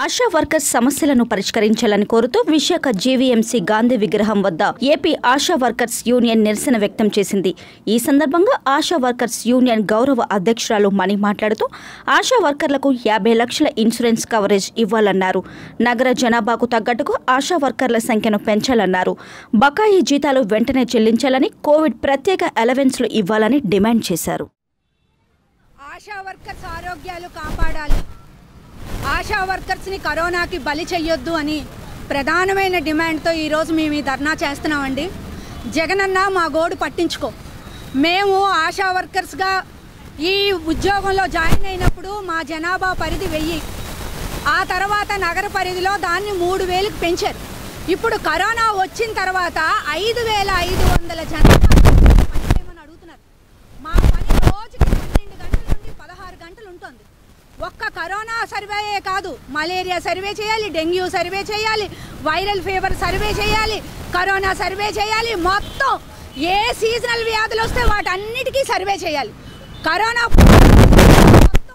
ASHA workers సమస్యలను పరిష్కరించాలని కోరుతూ విశాఖ జీవీఎంసీ గాంధీ విగ్రహం వద్ద ఏపీ ఆశా వర్కర్స్ యూనియన్ నిరసన వ్యక్తం చేసింది ఈ సందర్భంగా ఆశా వర్కర్స్ యూనియన్ గౌరవ అధ్యక్షురాలు మణి మాట్లాడుతూ ఆశా వర్కర్లకు యాభై లక్షల ఇన్సూరెన్స్ కవరేజ్ ఇవ్వాలన్నారు నగర జనాభాకు తగ్గట్టుకు ఆశా వర్కర్ల సంఖ్యను పెంచాలన్నారు బకాయి జీతాలు వెంటనే చెల్లించాలని కోవిడ్ ప్రత్యేక అలవెన్స్లు ఇవ్వాలని డిమాండ్ చేశారు ఆశా వర్కర్స్ ఆరోగ్యాలు కాపాడాలి ఆశా వర్కర్స్ని కరోనాకి బలి చెయ్యొద్దు అని ప్రధానమైన డిమాండ్తో ఈరోజు మేము ఈ ధర్నా చేస్తున్నామండి జగనన్న మా గోడు పట్టించుకో మేము ఆశా వర్కర్స్గా ఈ ఉద్యోగంలో జాయిన్ అయినప్పుడు మా జనాభా పరిధి వెయ్యి ఆ తర్వాత నగర పరిధిలో దాన్ని మూడు వేలకు పెంచారు ఇప్పుడు కరోనా వచ్చిన తర్వాత ఐదు వేల ఐదు వందల జనాభా పని చేయమని అడుగుతున్నారు మా పని రోజుకి పన్నెండు గంటల నుండి పదహారు గంటలు ఉంటుంది ఒక్క కరోనా సర్వేయే కాదు మలేరియా సర్వే చేయాలి డెంగ్యూ సర్వే చేయాలి వైరల్ ఫీవర్ సర్వే చేయాలి కరోనా సర్వే చేయాలి మొత్తం ఏ సీజనల్ వ్యాధులు వస్తే వాటన్నిటికీ సర్వే చేయాలి కరోనా మొత్తం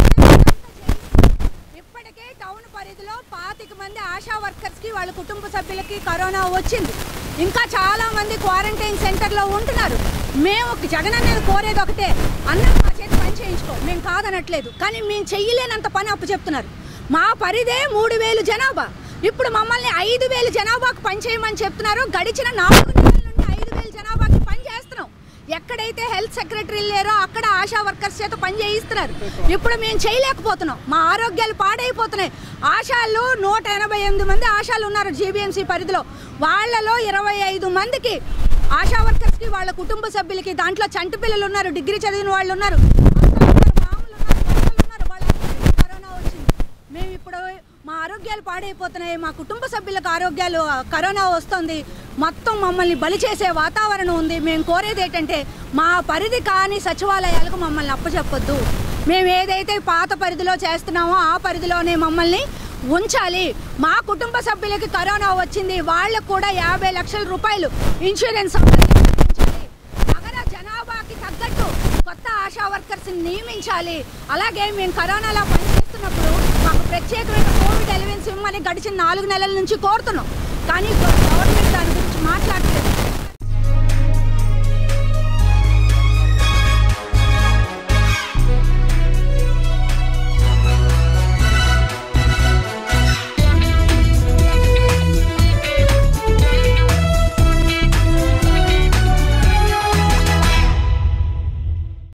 ఇప్పటికే టౌన్ పరిధిలో పాతిక మంది ఆశా వర్కర్స్కి వాళ్ళ కుటుంబ సభ్యులకి కరోనా వచ్చింది ఇంకా చాలా మంది క్వారంటైన్ సెంటర్లో ఉంటున్నారు మేము జగన్ అనేది కోరేది ఒకటే అన్న మా చేతి పని చేయించుకో మేము కాదనట్లేదు కానీ మేము చెయ్యలేనంత పని అప్పు చెప్తున్నారు మా పరిదే మూడు వేలు జనాభా ఇప్పుడు మమ్మల్ని ఐదు వేలు జనాభాకు పని చేయమని చెప్తున్నారు గడిచిన నాలుగు నెలల నుండి ఐదు వేలు జనాభాకి పని చేస్తున్నాం ఎక్కడైతే హెల్త్ సెక్రటరీ లేరో అక్కడ ఆశా వర్కర్స్ చేత పని చేయిస్తున్నారు ఇప్పుడు మేము చేయలేకపోతున్నాం మా ఆరోగ్యాలు పాడైపోతున్నాయి ఆశాలు నూట ఎనభై ఎనిమిది మంది ఆశాలు ఉన్నారు జీబీఎంసీ పరిధిలో వాళ్ళలో ఇరవై ఐదు మందికి ఆశా వర్కర్స్కి వాళ్ళ కుటుంబ సభ్యులకి దాంట్లో చంటి పిల్లలు ఉన్నారు డిగ్రీ చదివిన వాళ్ళు ఉన్నారు అక్కలు ఉన్నారు, మామూలు ఉన్నారు, కొడుకులు ఉన్నారు వాళ్ళందరికీ కరోనా వచ్చింది మేము ఇప్పుడు మా ఆరోగ్యాలు పాడైపోతున్నాయి మా కుటుంబ సభ్యులకు ఆరోగ్యాలు ఆ, కరోనా వస్తుంది మొత్తం మమ్మల్ని బలి చేసే వాతావరణం ఉంది మేము కోరేది ఏంటంటే మా పరిధి కాని సచివాలయాలకు మమ్మల్ని అప్పచెప్పొద్దు మేము ఏదైతే పాత పరిధిలో చేస్తున్నామో ఆ పరిధిలోనే మమ్మల్ని ఉంచాలి మా కుటుంబ సభ్యులకి కరోనా వచ్చింది వాళ్ళకు కూడా యాభై లక్షల రూపాయలు ఇన్సూరెన్స్ అందించాలి నగర జనాభాకి తగ్గట్టు కొత్త ఆశా వర్కర్స్ నియమించాలి అలాగే మేము కరోనాలో పనిచేస్తున్నప్పుడు మాకు ప్రత్యేకమైన కోవిడ్ ఎలివెన్స్ ఇవ్వమని గడిచిన నాలుగు నెలల నుంచి కోరుతున్నాం కానీ గవర్నమెంట్ దాని గురించి మాట్లాడలేదు